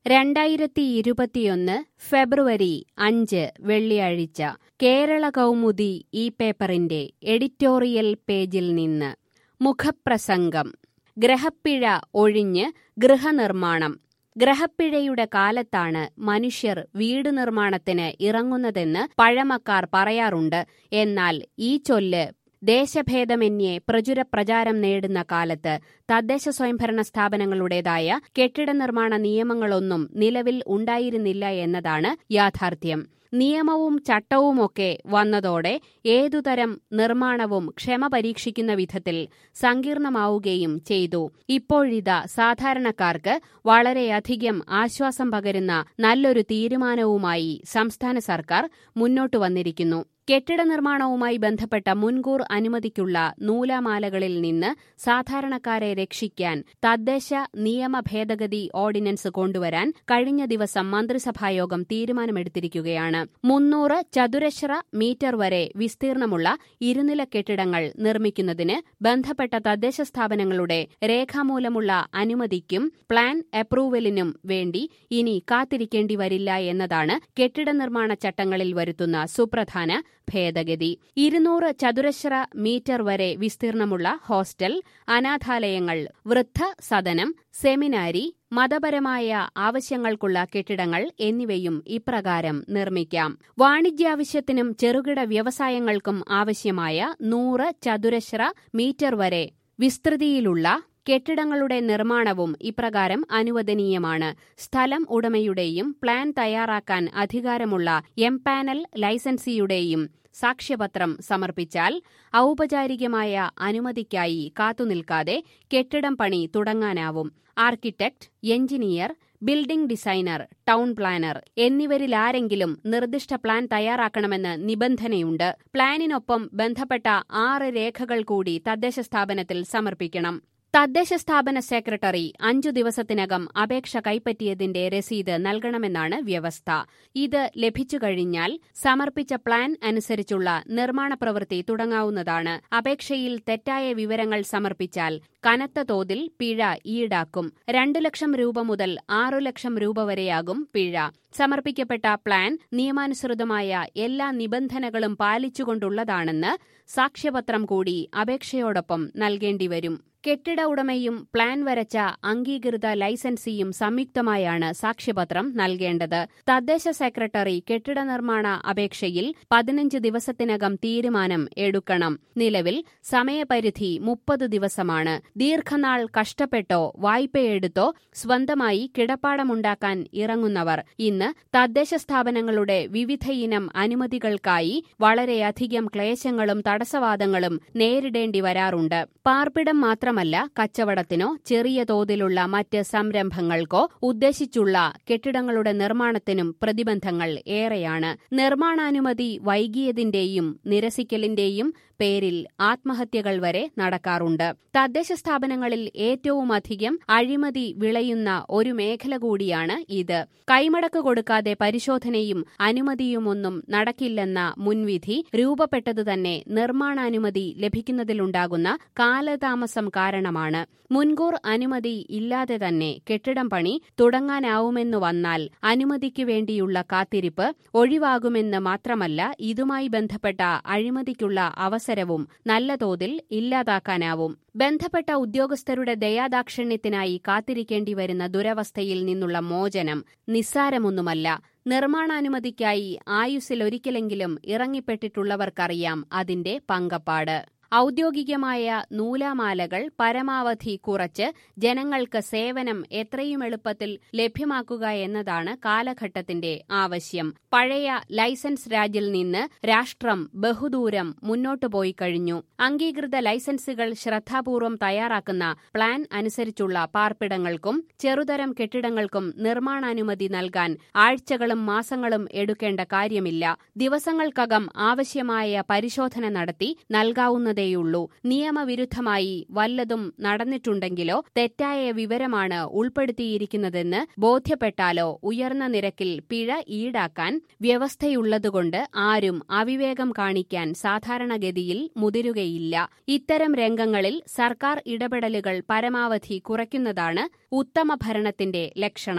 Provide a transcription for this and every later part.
രണ്ടായിരത്തി ഇരുപത്തിയൊന്ന് ഫെബ്രുവരി അഞ്ച് വെള്ളിയാഴ്ച കേരള കൗമുദി ഈ പേപ്പറിന്റെ എഡിറ്റോറിയൽ പേജിൽ നിന്ന് മുഖപ്രസംഗം ഗ്രഹപ്പിഴ ഒഴിഞ്ഞ് ഗൃഹനിർമ്മാണം ഗ്രഹപ്പിഴയുടെ കാലത്താണ് മനുഷ്യർ വീട് നിർമ്മാണത്തിന് ഇറങ്ങുന്നതെന്ന് പഴമക്കാർ പറയാറുണ്ട് എന്നാൽ ഈ ചൊല്ല് ദേശഭേദമന്യേ പ്രചുര പ്രചാരം നേടുന്ന കാലത്ത് തദ്ദേശ സ്വയംഭരണ സ്ഥാപനങ്ങളുടേതായ കെട്ടിട നിർമ്മാണ നിയമങ്ങളൊന്നും നിലവിൽ ഉണ്ടായിരുന്നില്ല എന്നതാണ് യാഥാർത്ഥ്യം നിയമവും ചട്ടവുമൊക്കെ വന്നതോടെ ഏതുതരം നിർമ്മാണവും ക്ഷമ പരീക്ഷിക്കുന്ന വിധത്തിൽ സങ്കീർണമാവുകയും ചെയ്തു ഇപ്പോഴിതാ സാധാരണക്കാർക്ക് വളരെയധികം ആശ്വാസം പകരുന്ന നല്ലൊരു തീരുമാനവുമായി സംസ്ഥാന സർക്കാർ മുന്നോട്ടു വന്നിരിക്കുന്നു കെട്ടിട നിർമ്മാണവുമായി ബന്ധപ്പെട്ട മുൻകൂർ അനുമതിക്കുള്ള നൂലാമാലകളിൽ നിന്ന് സാധാരണക്കാരെ രക്ഷിക്കാൻ തദ്ദേശ നിയമ ഭേദഗതി ഓർഡിനൻസ് കൊണ്ടുവരാൻ കഴിഞ്ഞ ദിവസം മന്ത്രിസഭായോഗം തീരുമാനമെടുത്തിരിക്കുകയാണ് മുന്നൂറ് ചതുരശ്ര മീറ്റർ വരെ വിസ്തീർണമുള്ള ഇരുനില കെട്ടിടങ്ങൾ നിർമ്മിക്കുന്നതിന് ബന്ധപ്പെട്ട തദ്ദേശ സ്ഥാപനങ്ങളുടെ രേഖാമൂലമുള്ള അനുമതിക്കും പ്ലാൻ അപ്രൂവലിനും വേണ്ടി ഇനി കാത്തിരിക്കേണ്ടി വരില്ല എന്നതാണ് കെട്ടിട നിർമ്മാണ ചട്ടങ്ങളിൽ വരുത്തുന്ന സുപ്രധാന ഭേദഗതി ഇരുന്നൂറ് ചതുരശ്ര മീറ്റർ വരെ വിസ്തീർണമുള്ള ഹോസ്റ്റൽ അനാഥാലയങ്ങൾ വൃദ്ധ സദനം സെമിനാരി മതപരമായ ആവശ്യങ്ങൾക്കുള്ള കെട്ടിടങ്ങൾ എന്നിവയും ഇപ്രകാരം നിർമ്മിക്കാം വാണിജ്യാവശ്യത്തിനും ചെറുകിട വ്യവസായങ്ങൾക്കും ആവശ്യമായ നൂറ് ചതുരശ്ര മീറ്റർ വരെ വിസ്തൃതിയിലുള്ള കെട്ടിടങ്ങളുടെ നിർമ്മാണവും ഇപ്രകാരം അനുവദനീയമാണ് സ്ഥലം ഉടമയുടെയും പ്ലാൻ തയ്യാറാക്കാൻ അധികാരമുള്ള എംപാനൽ ലൈസൻസിയുടെയും സാക്ഷ്യപത്രം സമർപ്പിച്ചാൽ ഔപചാരികമായ അനുമതിക്കായി കാത്തുനിൽക്കാതെ കെട്ടിടം പണി തുടങ്ങാനാവും architect engineer building designer town planner എന്നിവരിലാരെങ്കിലും നിർദ്ദിഷ്ട പ്ലാൻ തയ്യാറാക്കണമെന്ന് നിബന്ധനയുണ്ട് പ്ലാനിനൊപ്പം ബന്ധപ്പെട്ട ആറ് രേഖകൾ കൂടി തദ്ദേശ സ്ഥാപനത്തിൽ സമർപ്പിക്കണം തദ്ദേശ സ്ഥാപന സെക്രട്ടറി അഞ്ചു ദിവസത്തിനകം അപേക്ഷ കൈപ്പറ്റിയതിന്റെ രസീത് നൽകണമെന്നാണ് വ്യവസ്ഥ ഇത് ലഭിച്ചു കഴിഞ്ഞാൽ സമർപ്പിച്ച പ്ലാൻ അനുസരിച്ചുള്ള നിർമ്മാണ പ്രവൃത്തി തുടങ്ങാവുന്നതാണ് അപേക്ഷയിൽ തെറ്റായ വിവരങ്ങൾ സമർപ്പിച്ചാൽ കനത്ത തോതിൽ പിഴ ഈടാക്കും രണ്ടു ലക്ഷം രൂപ മുതൽ ആറു ലക്ഷം രൂപ വരെയാകും പിഴ സമർപ്പിക്കപ്പെട്ട പ്ലാൻ നിയമാനുസൃതമായ എല്ലാ നിബന്ധനകളും പാലിച്ചുകൊണ്ടുള്ളതാണെന്ന് സാക്ഷ്യപത്രം കൂടി അപേക്ഷയോടൊപ്പം നൽകേണ്ടിവരും കെട്ടിട ഉടമയും പ്ലാൻ വരച്ച അംഗീകൃത ലൈസൻസിയും സംയുക്തമായാണ് സാക്ഷ്യപത്രം നൽകേണ്ടത് തദ്ദേശ സെക്രട്ടറി കെട്ടിട നിർമ്മാണ അപേക്ഷയിൽ പതിനഞ്ച് ദിവസത്തിനകം തീരുമാനം എടുക്കണം നിലവിൽ സമയപരിധി മുപ്പത് ദിവസമാണ് ദീർഘനാൾ കഷ്ടപ്പെട്ടോ വായ്പയെടുത്തോ സ്വന്തമായി കിടപ്പാടമുണ്ടാക്കാൻ ഇറങ്ങുന്നവർ ഇന്ന് തദ്ദേശ സ്ഥാപനങ്ങളുടെ വിവിധയിനം അനുമതികൾക്കായി വളരെയധികം ക്ലേശങ്ങളും തടസ്സവാദങ്ങളും നേരിടേണ്ടി വരാറുണ്ട് പാർപ്പിടം മാത്രം മാത്രമല്ല കച്ചവടത്തിനോ ചെറിയ തോതിലുള്ള മറ്റ് സംരംഭങ്ങൾക്കോ ഉദ്ദേശിച്ചുള്ള കെട്ടിടങ്ങളുടെ നിർമ്മാണത്തിനും പ്രതിബന്ധങ്ങൾ ഏറെയാണ് നിർമ്മാണാനുമതി വൈകിയതിന്റെയും നിരസിക്കലിന്റെയും പേരിൽ ആത്മഹത്യകൾ വരെ നടക്കാറുണ്ട് തദ്ദേശ സ്ഥാപനങ്ങളിൽ ഏറ്റവുമധികം അഴിമതി വിളയുന്ന ഒരു മേഖല കൂടിയാണ് ഇത് കൈമടക്ക് കൊടുക്കാതെ പരിശോധനയും അനുമതിയുമൊന്നും നടക്കില്ലെന്ന മുൻവിധി രൂപപ്പെട്ടത് തന്നെ നിർമ്മാണാനുമതി ലഭിക്കുന്നതിലുണ്ടാകുന്ന കാലതാമസം കാരണമാണ് മുൻകൂർ അനുമതി ഇല്ലാതെ തന്നെ കെട്ടിടം പണി തുടങ്ങാനാവുമെന്നു വന്നാൽ അനുമതിക്കു വേണ്ടിയുള്ള കാത്തിരിപ്പ് ഒഴിവാകുമെന്ന് മാത്രമല്ല ഇതുമായി ബന്ധപ്പെട്ട അഴിമതിക്കുള്ള അവസരവും നല്ല തോതിൽ ഇല്ലാതാക്കാനാവും ബന്ധപ്പെട്ട ഉദ്യോഗസ്ഥരുടെ ദയാദാക്ഷിണ്യത്തിനായി കാത്തിരിക്കേണ്ടി വരുന്ന ദുരവസ്ഥയിൽ നിന്നുള്ള മോചനം നിസ്സാരമൊന്നുമല്ല നിർമ്മാണാനുമതിക്കായി ആയുസ്സിലൊരിക്കലെങ്കിലും ഇറങ്ങിപ്പെട്ടിട്ടുള്ളവർക്കറിയാം അതിന്റെ പങ്കപ്പാട് ഔദ്യോഗികമായ നൂലാമാലകൾ പരമാവധി കുറച്ച് ജനങ്ങൾക്ക് സേവനം എത്രയും എളുപ്പത്തിൽ ലഭ്യമാക്കുക എന്നതാണ് കാലഘട്ടത്തിന്റെ ആവശ്യം പഴയ ലൈസൻസ് രാജിൽ നിന്ന് രാഷ്ട്രം ബഹുദൂരം മുന്നോട്ടു പോയി കഴിഞ്ഞു അംഗീകൃത ലൈസൻസുകൾ ശ്രദ്ധാപൂർവം തയ്യാറാക്കുന്ന പ്ലാൻ അനുസരിച്ചുള്ള പാർപ്പിടങ്ങൾക്കും ചെറുതരം കെട്ടിടങ്ങൾക്കും നിർമ്മാണാനുമതി നൽകാൻ ആഴ്ചകളും മാസങ്ങളും എടുക്കേണ്ട കാര്യമില്ല ദിവസങ്ങൾക്കകം ആവശ്യമായ പരിശോധന നടത്തി നൽകാവുന്നത് ഉള്ളൂ നിയമവിരുദ്ധമായി വല്ലതും നടന്നിട്ടുണ്ടെങ്കിലോ തെറ്റായ വിവരമാണ് ഉൾപ്പെടുത്തിയിരിക്കുന്നതെന്ന് ബോധ്യപ്പെട്ടാലോ ഉയർന്ന നിരക്കിൽ പിഴ ഈടാക്കാൻ വ്യവസ്ഥയുള്ളതുകൊണ്ട് ആരും അവിവേകം കാണിക്കാൻ സാധാരണഗതിയിൽ മുതിരുകയില്ല ഇത്തരം രംഗങ്ങളിൽ സർക്കാർ ഇടപെടലുകൾ പരമാവധി കുറയ്ക്കുന്നതാണ് ഉത്തമ ഭരണത്തിന്റെ ലക്ഷണം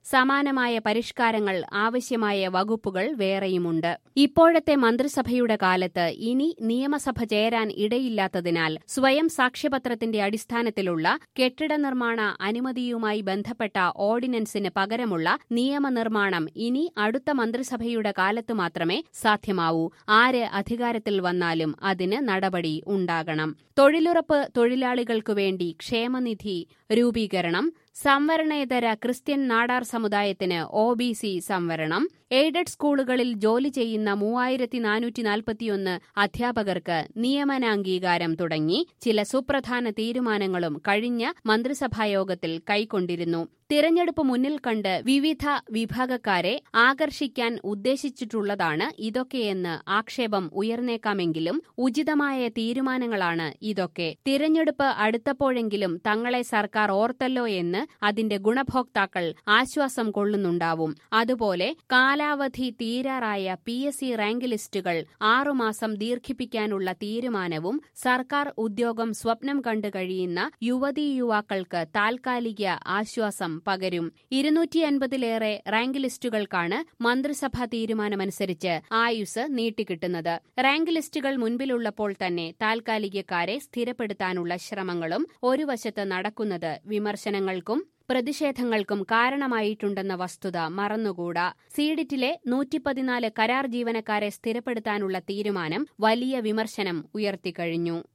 സമാനമായ പരിഷ്കാരങ്ങൾ ആവശ്യമായ വകുപ്പുകൾ വേറെയുമുണ്ട് ഇപ്പോഴത്തെ മന്ത്രിസഭയുടെ കാലത്ത് ഇനി നിയമസഭ ചേരാൻ ഇടയില്ലാത്തതിനാൽ സ്വയം സാക്ഷ്യപത്രത്തിന്റെ അടിസ്ഥാനത്തിലുള്ള കെട്ടിട നിർമ്മാണ അനുമതിയുമായി ബന്ധപ്പെട്ട ഓർഡിനൻസിന് പകരമുള്ള നിയമനിർമ്മാണം ഇനി അടുത്ത മന്ത്രിസഭയുടെ കാലത്ത് മാത്രമേ സാധ്യമാവൂ ആര് അധികാരത്തിൽ വന്നാലും അതിന് നടപടി ഉണ്ടാകണം തൊഴിലുറപ്പ് തൊഴിലാളികൾക്കു വേണ്ടി ക്ഷേമനിധി രൂപീകരണം സംവരണേതര ക്രിസ്ത്യൻ നാടാർ സമുദായത്തിന് ഒ ബി സി സംവരണം എയ്ഡഡ് സ്കൂളുകളിൽ ജോലി ചെയ്യുന്ന മൂവായിരത്തി നാനൂറ്റി നാൽപ്പത്തിയൊന്ന് അധ്യാപകർക്ക് നിയമനാംഗീകാരം തുടങ്ങി ചില സുപ്രധാന തീരുമാനങ്ങളും കഴിഞ്ഞ മന്ത്രിസഭായോഗത്തിൽ കൈക്കൊണ്ടിരുന്നു തിരഞ്ഞെടുപ്പ് മുന്നിൽ കണ്ട് വിവിധ വിഭാഗക്കാരെ ആകർഷിക്കാൻ ഉദ്ദേശിച്ചിട്ടുള്ളതാണ് ഇതൊക്കെയെന്ന് ആക്ഷേപം ഉയർന്നേക്കാമെങ്കിലും ഉചിതമായ തീരുമാനങ്ങളാണ് ഇതൊക്കെ തിരഞ്ഞെടുപ്പ് അടുത്തപ്പോഴെങ്കിലും തങ്ങളെ സർക്കാർ ഓർത്തല്ലോ എന്ന് അതിന്റെ ഗുണഭോക്താക്കൾ ആശ്വാസം കൊള്ളുന്നുണ്ടാവും അതുപോലെ കാലാവധി തീരാറായ പി എസ് സി റാങ്ക് ലിസ്റ്റുകൾ ആറുമാസം ദീർഘിപ്പിക്കാനുള്ള തീരുമാനവും സർക്കാർ ഉദ്യോഗം സ്വപ്നം കണ്ടു കഴിയുന്ന യുവതീ യുവാക്കൾക്ക് താൽക്കാലിക ആശ്വാസം പകരും ഇരുന്നൂറ്റി അൻപതിലേറെ റാങ്ക് ലിസ്റ്റുകൾക്കാണ് മന്ത്രിസഭാ തീരുമാനമനുസരിച്ച് ആയുസ് നീട്ടിക്കിട്ടുന്നത് റാങ്ക് ലിസ്റ്റുകൾ മുൻപിലുള്ളപ്പോൾ തന്നെ താൽക്കാലികക്കാരെ സ്ഥിരപ്പെടുത്താനുള്ള ശ്രമങ്ങളും ഒരു വശത്ത് നടക്കുന്നത് വിമർശനങ്ങൾക്കും പ്രതിഷേധങ്ങൾക്കും കാരണമായിട്ടുണ്ടെന്ന വസ്തുത മറന്നുകൂടാ സീഡിറ്റിലെ നൂറ്റിപ്പതിനാല് കരാർ ജീവനക്കാരെ സ്ഥിരപ്പെടുത്താനുള്ള തീരുമാനം വലിയ വിമർശനം ഉയർത്തിക്കഴിഞ്ഞു